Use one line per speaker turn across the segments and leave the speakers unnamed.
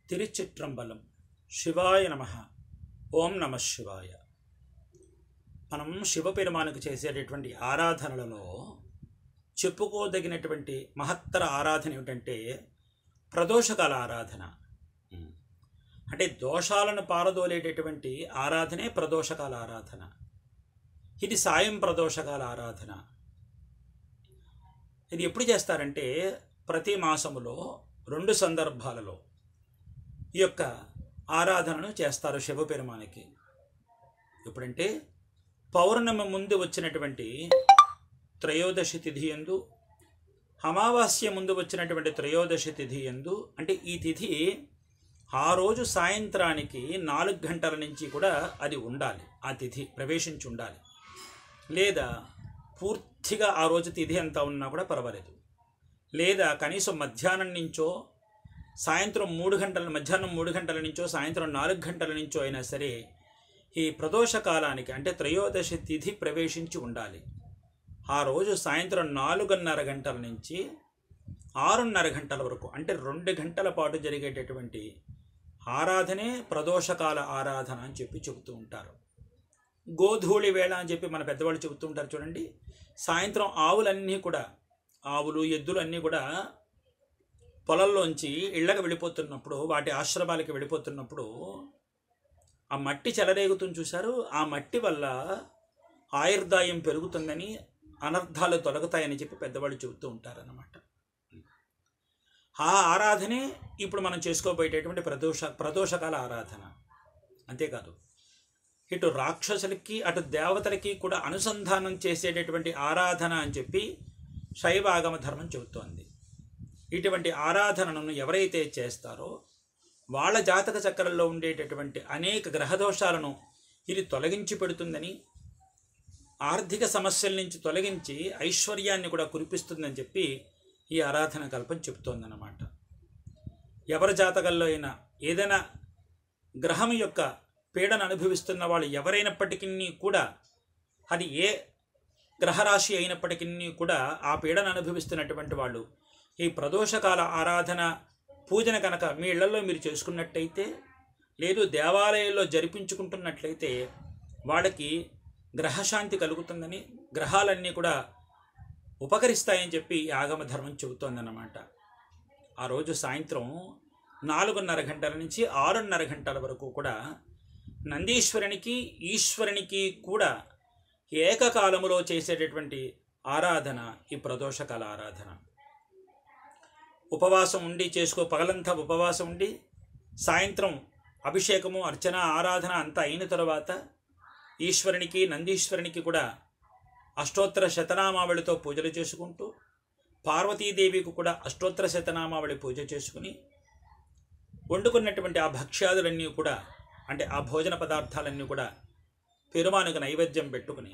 తిరుచిట్రంబలం శివాయ నమ ఓం నమ శివాయ మనం శివపెరుమానికి చేసేటటువంటి ఆరాధనలలో చెప్పుకోదగినటువంటి మహత్తర ఆరాధన ఏమిటంటే ప్రదోషకాల ఆరాధన అంటే దోషాలను పారదోలేటటువంటి ఆరాధనే ప్రదోషకాల ఆరాధన ఇది సాయం ప్రదోషకాల ఆరాధన ఇది ఎప్పుడు చేస్తారంటే ప్రతి మాసములో రెండు సందర్భాలలో ఈ యొక్క ఆరాధనను చేస్తారు శివపెరుమానికి ఎప్పుడంటే పౌర్ణమి ముందు వచ్చినటువంటి త్రయోదశి తిథి ఎందు అమావాస్య ముందు వచ్చినటువంటి త్రయోదశి తిథి ఎందు అంటే ఈ తిథి ఆ రోజు సాయంత్రానికి నాలుగు గంటల నుంచి కూడా అది ఉండాలి ఆ తిథి ప్రవేశించి ఉండాలి లేదా పూర్తిగా ఆ రోజు తిథి అంతా ఉన్నా కూడా పర్వాలేదు లేదా కనీసం మధ్యాహ్నం నుంచో సాయంత్రం మూడు గంటల మధ్యాహ్నం మూడు గంటల నుంచో సాయంత్రం నాలుగు గంటల నుంచో అయినా సరే ఈ ప్రదోష కాలానికి అంటే త్రయోదశి తిథి ప్రవేశించి ఉండాలి ఆ రోజు సాయంత్రం నాలుగున్నర గంటల నుంచి ఆరున్నర గంటల వరకు అంటే రెండు గంటల పాటు జరిగేటటువంటి ఆరాధనే ప్రదోషకాల ఆరాధన అని చెప్పి చెబుతూ ఉంటారు గోధూళి వేళ అని చెప్పి మన పెద్దవాళ్ళు చెబుతూ ఉంటారు చూడండి సాయంత్రం ఆవులన్నీ కూడా ఆవులు ఎద్దులు అన్నీ కూడా పొలంలోంచి ఇళ్ళకి వెళ్ళిపోతున్నప్పుడు వాటి ఆశ్రమాలకి వెళ్ళిపోతున్నప్పుడు ఆ మట్టి చెలరేగుతుంది చూశారు ఆ మట్టి వల్ల ఆయుర్దాయం పెరుగుతుందని అనర్థాలు తొలగుతాయని చెప్పి పెద్దవాళ్ళు చెబుతూ ఉంటారన్నమాట ఆ ఆరాధనే ఇప్పుడు మనం చేసుకోబోయేటటువంటి ప్రదోష ప్రదోషకాల ఆరాధన అంతేకాదు ఇటు రాక్షసులకి అటు దేవతలకి కూడా అనుసంధానం చేసేటటువంటి ఆరాధన అని చెప్పి శైవ ఆగమ ధర్మం చెబుతోంది ఇటువంటి ఆరాధనను ఎవరైతే చేస్తారో వాళ్ళ జాతక చక్రంలో ఉండేటటువంటి అనేక గ్రహదోషాలను ఇది తొలగించి పెడుతుందని ఆర్థిక సమస్యల నుంచి తొలగించి ఐశ్వర్యాన్ని కూడా కురిపిస్తుందని చెప్పి ఈ ఆరాధన కల్పం చెబుతోందన్నమాట ఎవరి జాతకంలో అయినా ఏదైనా గ్రహం యొక్క పీడను అనుభవిస్తున్న వాళ్ళు ఎవరైనప్పటికీ కూడా అది ఏ గ్రహరాశి అయినప్పటికీ కూడా ఆ పీడను అనుభవిస్తున్నటువంటి వాళ్ళు ఈ ప్రదోషకాల ఆరాధన పూజన కనుక మీ ఇళ్లలో మీరు చేసుకున్నట్టయితే లేదు దేవాలయంలో జరిపించుకుంటున్నట్లయితే వాళ్ళకి గ్రహశాంతి కలుగుతుందని గ్రహాలన్నీ కూడా ఉపకరిస్తాయని చెప్పి ఈ ఆగమ ధర్మం చెబుతోందన్నమాట ఆ రోజు సాయంత్రం నాలుగున్నర గంటల నుంచి ఆరున్నర గంటల వరకు కూడా నందీశ్వరునికి ఈశ్వరునికి కూడా ఏకకాలములో చేసేటటువంటి ఆరాధన ఈ ప్రదోషకాల ఆరాధన ఉపవాసం ఉండి చేసుకో పగలంతా ఉపవాసం ఉండి సాయంత్రం అభిషేకము అర్చన ఆరాధన అంతా అయిన తరువాత ఈశ్వరునికి నందీశ్వరునికి కూడా అష్టోత్తర శతనామావళితో పూజలు చేసుకుంటూ పార్వతీదేవికి కూడా అష్టోత్తర శతనామావళి పూజ చేసుకుని వండుకున్నటువంటి ఆ భక్ష్యాదులన్నీ కూడా అంటే ఆ భోజన పదార్థాలన్నీ కూడా పెరుమానుకు నైవేద్యం పెట్టుకుని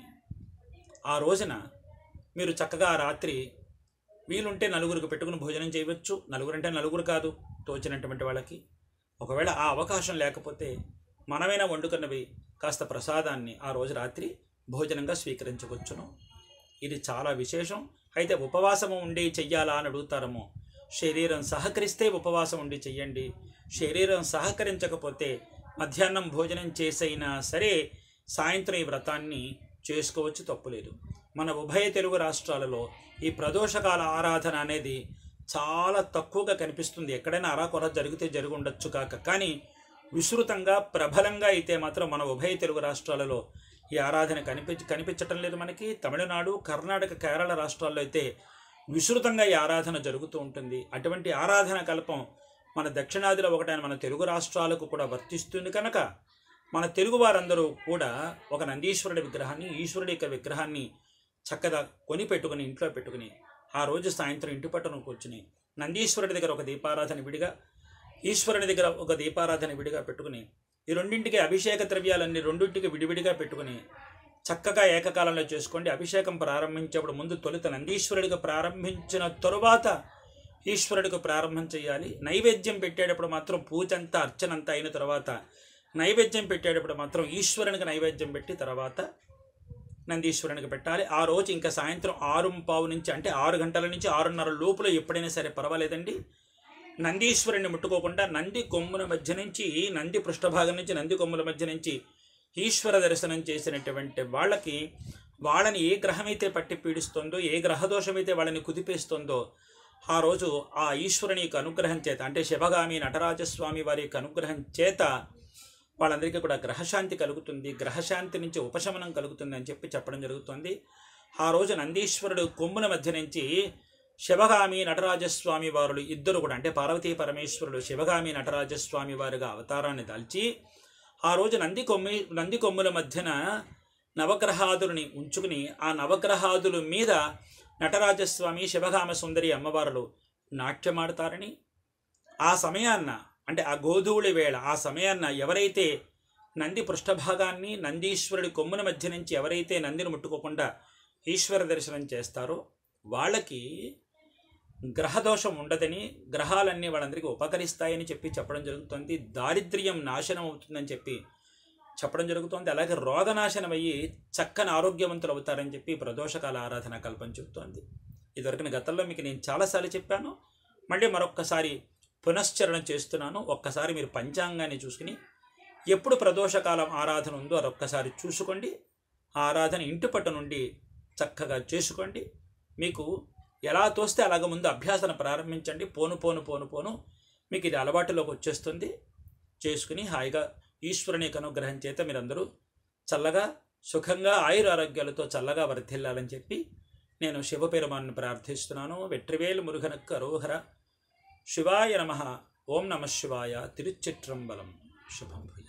ఆ రోజున మీరు చక్కగా రాత్రి వీలుంటే నలుగురికి పెట్టుకుని భోజనం చేయవచ్చు నలుగురు అంటే నలుగురు కాదు తోచినటువంటి వాళ్ళకి ఒకవేళ ఆ అవకాశం లేకపోతే మనమైనా వండుకున్నవి కాస్త ప్రసాదాన్ని ఆ రోజు రాత్రి భోజనంగా స్వీకరించవచ్చును ఇది చాలా విశేషం అయితే ఉపవాసము ఉండి చెయ్యాలా అని అడుగుతారము శరీరం సహకరిస్తే ఉపవాసం ఉండి చెయ్యండి శరీరం సహకరించకపోతే మధ్యాహ్నం భోజనం చేసైనా సరే సాయంత్రం ఈ వ్రతాన్ని చేసుకోవచ్చు తప్పులేదు మన ఉభయ తెలుగు రాష్ట్రాలలో ఈ ప్రదోషకాల ఆరాధన అనేది చాలా తక్కువగా కనిపిస్తుంది ఎక్కడైనా అరాకొర జరిగితే జరిగి ఉండొచ్చు కాక కానీ విస్తృతంగా ప్రబలంగా అయితే మాత్రం మన ఉభయ తెలుగు రాష్ట్రాలలో ఈ ఆరాధన కనిపించి కనిపించటం లేదు మనకి తమిళనాడు కర్ణాటక కేరళ రాష్ట్రాల్లో అయితే విస్తృతంగా ఈ ఆరాధన జరుగుతూ ఉంటుంది అటువంటి ఆరాధన కల్పం మన దక్షిణాదిలో ఒకటైన మన తెలుగు రాష్ట్రాలకు కూడా వర్తిస్తుంది కనుక మన తెలుగు వారందరూ కూడా ఒక నందీశ్వరుడి విగ్రహాన్ని ఈశ్వరుడి యొక్క విగ్రహాన్ని చక్కగా కొని పెట్టుకుని ఇంట్లో పెట్టుకుని ఆ రోజు సాయంత్రం ఇంటి పట్టును కూర్చుని నందీశ్వరుడి దగ్గర ఒక దీపారాధన విడిగా ఈశ్వరుని దగ్గర ఒక దీపారాధన విడిగా పెట్టుకుని ఈ రెండింటికి అభిషేక ద్రవ్యాలన్నీ రెండింటికి విడివిడిగా పెట్టుకుని చక్కగా ఏకకాలంలో చేసుకోండి అభిషేకం ప్రారంభించేప్పుడు ముందు తొలుత నందీశ్వరుడిగా ప్రారంభించిన తరువాత ఈశ్వరుడికి ప్రారంభం చేయాలి నైవేద్యం పెట్టేటప్పుడు మాత్రం పూజ అంతా అర్చన అంతా అయిన తర్వాత నైవేద్యం పెట్టేటప్పుడు మాత్రం ఈశ్వరునికి నైవేద్యం పెట్టి తర్వాత నందీశ్వరునికి పెట్టాలి ఆ రోజు ఇంకా సాయంత్రం ఆరు పావు నుంచి అంటే ఆరు గంటల నుంచి ఆరున్నర లోపల ఎప్పుడైనా సరే పర్వాలేదండి నందీశ్వరుని ముట్టుకోకుండా నంది కొమ్ముల మధ్య నుంచి నంది పృష్ఠభాగం నుంచి నంది కొమ్ముల మధ్య నుంచి ఈశ్వర దర్శనం చేసినటువంటి వాళ్ళకి వాళ్ళని ఏ గ్రహమైతే పట్టి పీడిస్తుందో ఏ గ్రహదోషమైతే వాళ్ళని కుదిపేస్తుందో ఆ రోజు ఆ ఈశ్వరుని యొక్క అనుగ్రహం చేత అంటే శివగామి నటరాజస్వామి వారి యొక్క అనుగ్రహం చేత వాళ్ళందరికీ కూడా గ్రహశాంతి కలుగుతుంది గ్రహశాంతి నుంచి ఉపశమనం కలుగుతుంది అని చెప్పి చెప్పడం జరుగుతుంది ఆ రోజు నందీశ్వరుడు కొమ్ముల మధ్య నుంచి శివగామి నటరాజస్వామి వారులు ఇద్దరు కూడా అంటే పార్వతీ పరమేశ్వరుడు శివగామి నటరాజస్వామి వారుగా అవతారాన్ని దాల్చి ఆ రోజు నంది కొమ్మి నంది కొమ్ముల మధ్యన నవగ్రహాదులని ఉంచుకుని ఆ నవగ్రహాదుల మీద నటరాజస్వామి శివగామ సుందరి అమ్మవారులు నాట్యమాడతారని ఆ సమయాన్న అంటే ఆ గోధూళి వేళ ఆ సమయాన్న ఎవరైతే నంది పృష్ఠభాగాన్ని నందీశ్వరుడి కొమ్ముల మధ్య నుంచి ఎవరైతే నందిని ముట్టుకోకుండా ఈశ్వర దర్శనం చేస్తారో వాళ్ళకి గ్రహదోషం ఉండదని గ్రహాలన్నీ వాళ్ళందరికీ ఉపకరిస్తాయని చెప్పి చెప్పడం జరుగుతుంది దారిద్ర్యం నాశనం అవుతుందని చెప్పి చెప్పడం జరుగుతోంది అలాగే రోగనాశనం అయ్యి చక్కని ఆరోగ్యవంతులు అవుతారని చెప్పి ప్రదోషకాల ఆరాధన కల్పన చెబుతోంది ఇదివరకు గతంలో మీకు నేను చాలాసార్లు చెప్పాను మళ్ళీ మరొక్కసారి పునశ్చరణ చేస్తున్నాను ఒక్కసారి మీరు పంచాంగాన్ని చూసుకుని ఎప్పుడు ప్రదోషకాలం ఆరాధన ఉందో అదొక్కసారి చూసుకోండి ఆ ఆరాధన ఇంటి పట్టు నుండి చక్కగా చేసుకోండి మీకు ఎలా తోస్తే అలాగ ముందు అభ్యాసన ప్రారంభించండి పోను పోను పోను పోను మీకు ఇది అలవాటులోకి వచ్చేస్తుంది చేసుకుని హాయిగా ఈశ్వరుని యొక్క అనుగ్రహం చేత మీరందరూ చల్లగా సుఖంగా ఆయుర ఆరోగ్యాలతో చల్లగా వర్ధిల్లాలని చెప్పి నేను శివపెరుమాన్ని ప్రార్థిస్తున్నాను వెట్రివేలు మురుగనక్క అరోహర శివాయ నమ ఓం నమ శివాయ తిరుచిట్రంబలం శుభం భూయాత్.